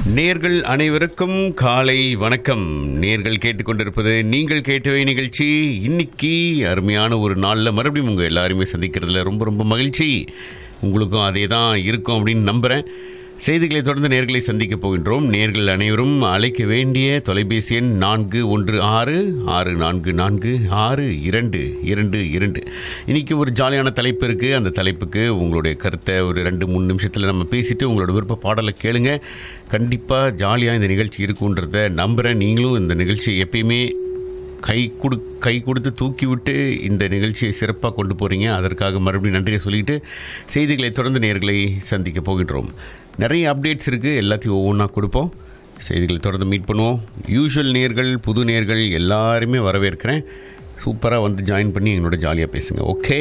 நேர்கள் அனைவருக்கும் காலை வணக்கம் நேர்கள் கேட்டுக்கொண்டிருப்பது நீங்கள் கேட்டவை நிகழ்ச்சி இன்னைக்கு அருமையான ஒரு நாளில் மறுபடியும் உங்கள் எல்லாருமே சந்திக்கிறதுல ரொம்ப ரொம்ப மகிழ்ச்சி உங்களுக்கும் அதே தான் இருக்கும் அப்படின்னு நம்புகிறேன் செய்திகளை தொடர்ந்து நேர்களை சந்திக்க போகின்றோம் நேர்கள் அனைவரும் அழைக்க வேண்டிய தொலைபேசி எண் நான்கு ஒன்று ஆறு ஆறு நான்கு நான்கு ஆறு இரண்டு இரண்டு இரண்டு இன்னைக்கு ஒரு ஜாலியான தலைப்பு இருக்குது அந்த தலைப்புக்கு உங்களுடைய கருத்தை ஒரு ரெண்டு மூணு நிமிஷத்தில் நம்ம பேசிட்டு உங்களோட விருப்ப பாடலை கேளுங்க கண்டிப்பாக ஜாலியாக இந்த நிகழ்ச்சி இருக்குன்றத நம்புகிறேன் நீங்களும் இந்த நிகழ்ச்சியை எப்பயுமே கை கொடு கை கொடுத்து தூக்கி விட்டு இந்த நிகழ்ச்சியை சிறப்பாக கொண்டு போகிறீங்க அதற்காக மறுபடியும் நன்றியை சொல்லிட்டு செய்திகளை தொடர்ந்து நேர்களை சந்திக்க போகின்றோம் நிறைய அப்டேட்ஸ் இருக்குது எல்லாத்தையும் ஒவ்வொன்றா கொடுப்போம் செய்திகளை தொடர்ந்து மீட் பண்ணுவோம் யூஷுவல் நேர்கள் புது நேர்கள் எல்லாருமே வரவேற்கிறேன் சூப்பராக வந்து ஜாயின் பண்ணி எங்களோட ஜாலியாக பேசுங்க ஓகே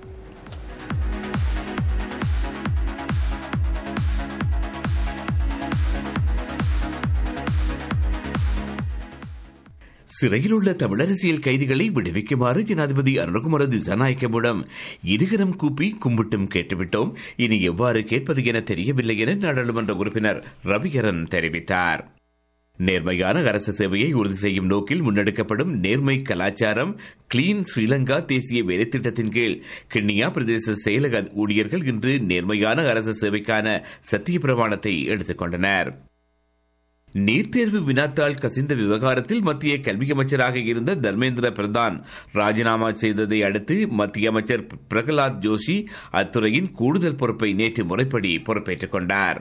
சிறையில் உள்ள தமிழரசியல் கைதிகளை விடுவிக்குமாறு ஜனாதிபதி அருணகுமார திசாநாயக்கவிடம் இருகரம் கூப்பி கும்பிட்டும் கேட்டுவிட்டோம் இனி எவ்வாறு கேட்பது என தெரியவில்லை என நாடாளுமன்ற உறுப்பினர் ரவிகரன் தெரிவித்தார் நேர்மையான அரசு சேவையை உறுதி செய்யும் நோக்கில் முன்னெடுக்கப்படும் நேர்மை கலாச்சாரம் கிளீன் ஸ்ரீலங்கா தேசிய வேலைத்திட்டத்தின் கீழ் கிண்ணியா பிரதேச செயலக ஊழியர்கள் இன்று நேர்மையான அரசு சேவைக்கான சத்திய பிரமாணத்தை எடுத்துக் கொண்டனர் நீட் தேர்வு வினாத்தாள் கசிந்த விவகாரத்தில் மத்திய கல்வி அமைச்சராக இருந்த தர்மேந்திர பிரதான் ராஜினாமா செய்ததை அடுத்து மத்திய அமைச்சர் பிரகலாத் ஜோஷி அத்துறையின் கூடுதல் பொறுப்பை நேற்று முறைப்படி பொறுப்பேற்றுக் கொண்டார்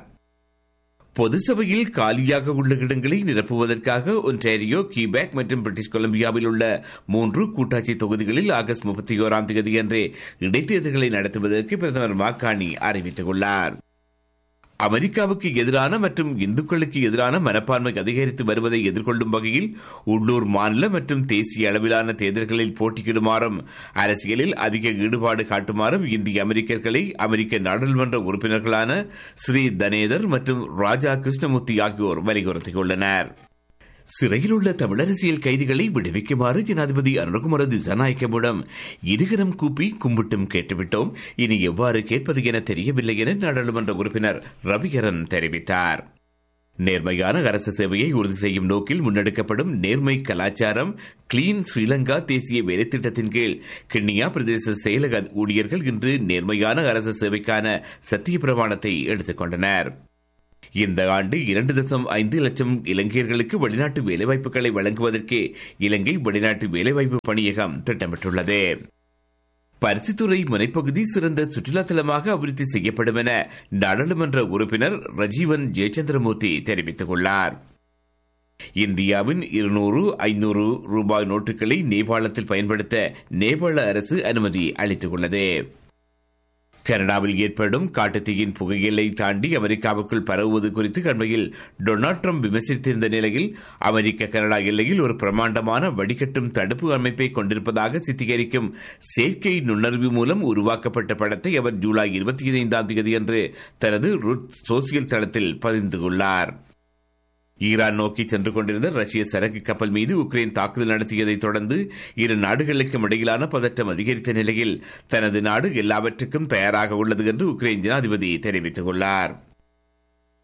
பொது சபையில் காலியாக உள்ள இடங்களை நிரப்புவதற்காக ஒன்டாரியோ கியூபேக் மற்றும் பிரிட்டிஷ் கொலம்பியாவில் உள்ள மூன்று கூட்டாட்சி தொகுதிகளில் ஆகஸ்ட் முப்பத்தி ஓராம் தேதி அன்றே இடைத்தேர்தல்களை நடத்துவதற்கு பிரதமர் மாக்காணி அறிவித்துள்ளார் அமெரிக்காவுக்கு எதிரான மற்றும் இந்துக்களுக்கு எதிரான மனப்பான்மை அதிகரித்து வருவதை எதிர்கொள்ளும் வகையில் உள்ளூர் மாநில மற்றும் தேசிய அளவிலான தேர்தல்களில் போட்டியிடுமாறும் அரசியலில் அதிக ஈடுபாடு காட்டுமாறும் இந்திய அமெரிக்கர்களை அமெரிக்க நாடாளுமன்ற உறுப்பினர்களான ஸ்ரீ தனேதர் மற்றும் ராஜா கிருஷ்ணமூர்த்தி ஆகியோர் வலியுறுத்தியுள்ளனர் சிறையில் உள்ள தமிழரசியல் கைதிகளை விடுவிக்குமாறு ஜனாதிபதி அருணகுமார திசாநாயக்கவிடம் இருகரம் கூப்பி கும்பிட்டும் கேட்டுவிட்டோம் இனி எவ்வாறு கேட்பது என தெரியவில்லை என நாடாளுமன்ற உறுப்பினர் ரவிகரன் தெரிவித்தார் நேர்மையான அரசு சேவையை உறுதி செய்யும் நோக்கில் முன்னெடுக்கப்படும் நேர்மை கலாச்சாரம் கிளீன் ஸ்ரீலங்கா தேசிய வேலைத்திட்டத்தின் கீழ் கிண்ணியா பிரதேச செயலக ஊழியர்கள் இன்று நேர்மையான அரசு சேவைக்கான சத்திய பிரமாணத்தை எடுத்துக் கொண்டனர் இந்த ஆண்டு இரண்டு தசம் ஐந்து லட்சம் இலங்கையர்களுக்கு வெளிநாட்டு வேலைவாய்ப்புகளை வழங்குவதற்கு இலங்கை வெளிநாட்டு வேலைவாய்ப்பு பணியகம் திட்டமிட்டுள்ளது பருத்தித்துறை முனைப்பகுதி சிறந்த சுற்றுலா தலமாக அபிவிருத்தி செய்யப்படும் என நாடாளுமன்ற உறுப்பினர் ரஜீவன் ஜெயச்சந்திரமூர்த்தி தெரிவித்துள்ளார் இந்தியாவின் இருநூறு ஐநூறு ரூபாய் நோட்டுகளை நேபாளத்தில் பயன்படுத்த நேபாள அரசு அனுமதி அளித்துள்ளது கனடாவில் ஏற்படும் காட்டுத்தீயின் புகையிலை தாண்டி அமெரிக்காவுக்குள் பரவுவது குறித்து அண்மையில் டொனால்ட் ட்ரம்ப் விமர்சித்திருந்த நிலையில் அமெரிக்க கனடா எல்லையில் ஒரு பிரமாண்டமான வடிகட்டும் தடுப்பு அமைப்பை கொண்டிருப்பதாக சித்தரிக்கும் செயற்கை நுண்ணறிவு மூலம் உருவாக்கப்பட்ட படத்தை அவர் ஜூலை இருபத்தி ஐந்தாம் தேதியன்று தனது ருட் சோசியல் தளத்தில் பதிந்துள்ளார் ஈரான் நோக்கி சென்று கொண்டிருந்த ரஷ்ய சரக்கு கப்பல் மீது உக்ரைன் தாக்குதல் நடத்தியதை தொடர்ந்து இரு நாடுகளுக்கும் இடையிலான பதற்றம் அதிகரித்த நிலையில் தனது நாடு எல்லாவற்றுக்கும் தயாராக உள்ளது என்று உக்ரைன் ஜனாதிபதி தெரிவித்துள்ளார்